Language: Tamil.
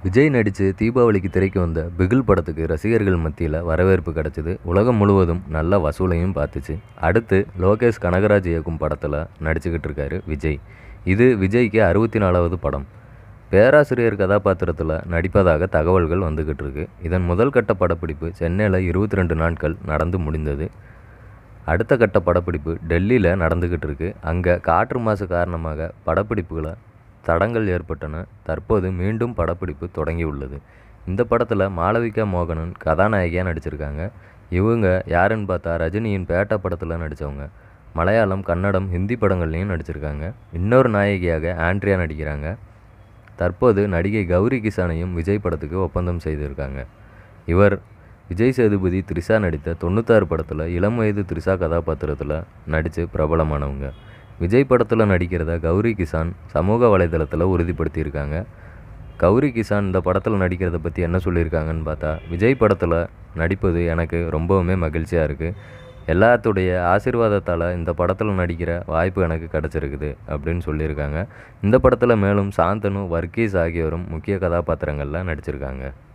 விஜய் நடித்து தீபாவளிக்கு திரைக்கு வந்த பிகில் படத்துக்கு ரசிகர்கள் மத்தியில் வரவேற்பு கிடச்சிது உலகம் முழுவதும் நல்ல வசூலையும் பார்த்துச்சு அடுத்து லோகேஷ் கனகராஜ் இயக்கும் படத்தில் நடிச்சுக்கிட்டு இருக்காரு விஜய் இது விஜய்க்கு அறுபத்தி நாலாவது படம் பேராசிரியர் கதாபாத்திரத்தில் நடிப்பதாக தகவல்கள் வந்துக்கிட்டு இருக்கு இதன் முதல் கட்ட படப்பிடிப்பு சென்னையில் இருபத்தி ரெண்டு நாட்கள் நடந்து முடிந்தது அடுத்த கட்ட படப்பிடிப்பு டெல்லியில் நடந்துக்கிட்டு இருக்கு அங்கே காற்று மாசு காரணமாக படப்பிடிப்புகளை தடங்கள் ஏற்பட்டன தற்போது மீண்டும் படப்பிடிப்பு தொடங்கியுள்ளது இந்த படத்தில் மாளவிகா மோகனன் கதாநாயகியாக நடிச்சிருக்காங்க இவங்க யாருன்னு பார்த்தா ரஜினியின் பேட்டா படத்தில் நடித்தவங்க மலையாளம் கன்னடம் ஹிந்தி படங்கள்லையும் நடிச்சிருக்காங்க இன்னொரு நாயகியாக ஆண்ட்ரியா நடிக்கிறாங்க தற்போது நடிகை கௌரி கிசானையும் விஜய் படத்துக்கு ஒப்பந்தம் செய்திருக்காங்க இவர் விஜய் சேதுபதி த்ரிஷா நடித்த தொண்ணூத்தாறு படத்தில் இளம் வயது த்ரிஷா கதாபாத்திரத்தில் நடித்து பிரபலமானவங்க விஜய் படத்தில் நடிக்கிறத கௌரி கிசான் சமூக வலைதளத்தில் உறுதிப்படுத்தியிருக்காங்க கௌரி கிசான் இந்த படத்தில் நடிக்கிறத பற்றி என்ன சொல்லியிருக்காங்கன்னு பார்த்தா விஜய் படத்தில் நடிப்பது எனக்கு ரொம்பவுமே மகிழ்ச்சியாக இருக்குது எல்லாத்துடைய ஆசீர்வாதத்தால் இந்த படத்தில் நடிக்கிற வாய்ப்பு எனக்கு கிடச்சிருக்குது அப்படின்னு சொல்லியிருக்காங்க இந்த படத்தில் மேலும் சாந்தனு வர்கீஸ் ஆகியோரும் முக்கிய கதாபாத்திரங்களில் நடிச்சிருக்காங்க